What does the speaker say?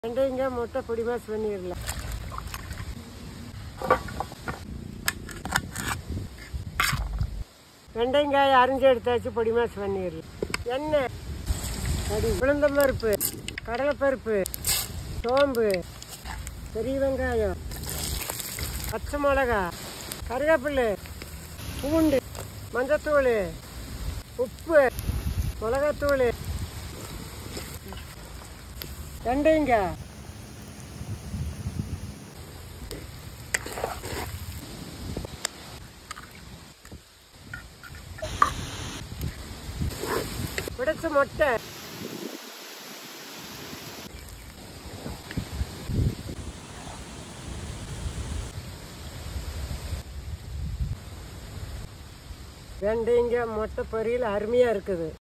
வெண்டைங்க முட்டை பொடி மாஸ் பண்ணிடலாம் வெண்டைங்காய் அரிஞ்சு எடுத்தாச்சு பொடி மாஸ் பண்ணிடலாம் எண்ணெய் பொடி உளுந்தம் பருப்பு கடலைப்பருப்பு சோம்பு பெரிய வெங்காயம் பச்சை மிளகா கருவேப்பிலை பூண்டு மஞ்சத்தூள் உப்பு மிளகாத்தூள் வெண்டைங்க பிடிச்ச முட்டை வெண்டைங்க முட்டை பொரியல் அருமையாக இருக்குது